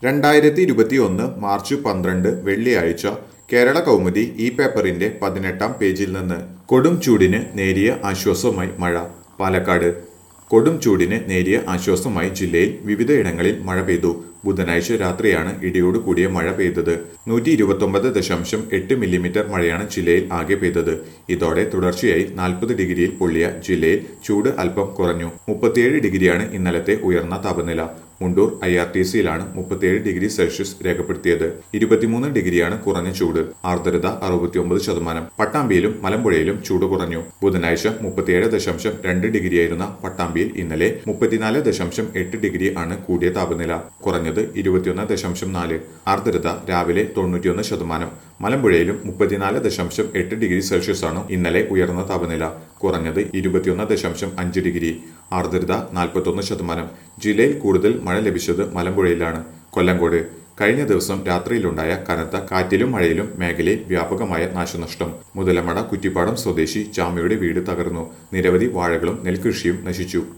രണ്ടായിരത്തി ഇരുപത്തി ഒന്ന് മാർച്ച് പന്ത്രണ്ട് വെള്ളിയാഴ്ച കേരള കൗമുദി ഈ പേപ്പറിന്റെ പതിനെട്ടാം പേജിൽ നിന്ന് കൊടും ചൂടിന് നേരിയ ആശ്വാസവുമായി മഴ പാലക്കാട് കൊടും ചൂടിന് നേരിയ ആശ്വാസമായി ജില്ലയിൽ വിവിധയിടങ്ങളിൽ മഴ പെയ്തു ബുധനാഴ്ച രാത്രിയാണ് ഇടിയോട് കൂടിയ മഴ പെയ്തത് നൂറ്റി ഇരുപത്തൊമ്പത് ദശാംശം എട്ട് മില്ലിമീറ്റർ മഴയാണ് ജില്ലയിൽ ആകെ പെയ്തത് ഇതോടെ തുടർച്ചയായി നാൽപ്പത് ഡിഗ്രിയിൽ പൊള്ളിയ ജില്ലയിൽ ചൂട് അല്പം കുറഞ്ഞു മുപ്പത്തിയേഴ് ഡിഗ്രിയാണ് ഇന്നലത്തെ ഉയർന്ന താപനില മുണ്ടൂർ ഐ ആർ ടി സിയിലാണ് മുപ്പത്തിയേഴ് ഡിഗ്രി സെൽഷ്യസ് രേഖപ്പെടുത്തിയത് ഇരുപത്തിമൂന്ന് ഡിഗ്രിയാണ് കുറഞ്ഞ ചൂട് ആർദ്രത അറുപത്തിയൊമ്പത് ശതമാനം പട്ടാമ്പിയിലും മലമ്പുഴയിലും ചൂട് കുറഞ്ഞു ബുധനാഴ്ച മുപ്പത്തിയേഴ് ദശാംശം രണ്ട് ഡിഗ്രിയായിരുന്ന പട്ടാമ്പിയിൽ ഇന്നലെ മുപ്പത്തിനാല് ദശാംശം എട്ട് ഡിഗ്രി ആണ് കൂടിയ താപനില കുറഞ്ഞത് ഇരുപത്തിയൊന്ന് ദശാംശം നാല് ആർദ്രത രാവിലെ തൊണ്ണൂറ്റിയൊന്ന് ശതമാനം മലമ്പുഴയിലും മുപ്പത്തിനാല് ദശാംശം എട്ട് ഡിഗ്രി സെൽഷ്യസ് ആണ് ഇന്നലെ ഉയർന്ന താപനില കുറഞ്ഞത് ഇരുപത്തിയൊന്ന് ദശാംശം അഞ്ച് ഡിഗ്രി ആർദ്രത നാൽപ്പത്തൊന്ന് ശതമാനം ജില്ലയിൽ കൂടുതൽ മഴ ലഭിച്ചത് മലമ്പുഴയിലാണ് കൊല്ലങ്കോട് കഴിഞ്ഞ ദിവസം രാത്രിയിലുണ്ടായ കനത്ത കാറ്റിലും മഴയിലും മേഖലയിൽ വ്യാപകമായ നാശനഷ്ടം മുതലമട കുറ്റിപ്പാടം സ്വദേശി ചാമയുടെ വീട് തകർന്നു നിരവധി വാഴകളും നെൽകൃഷിയും നശിച്ചു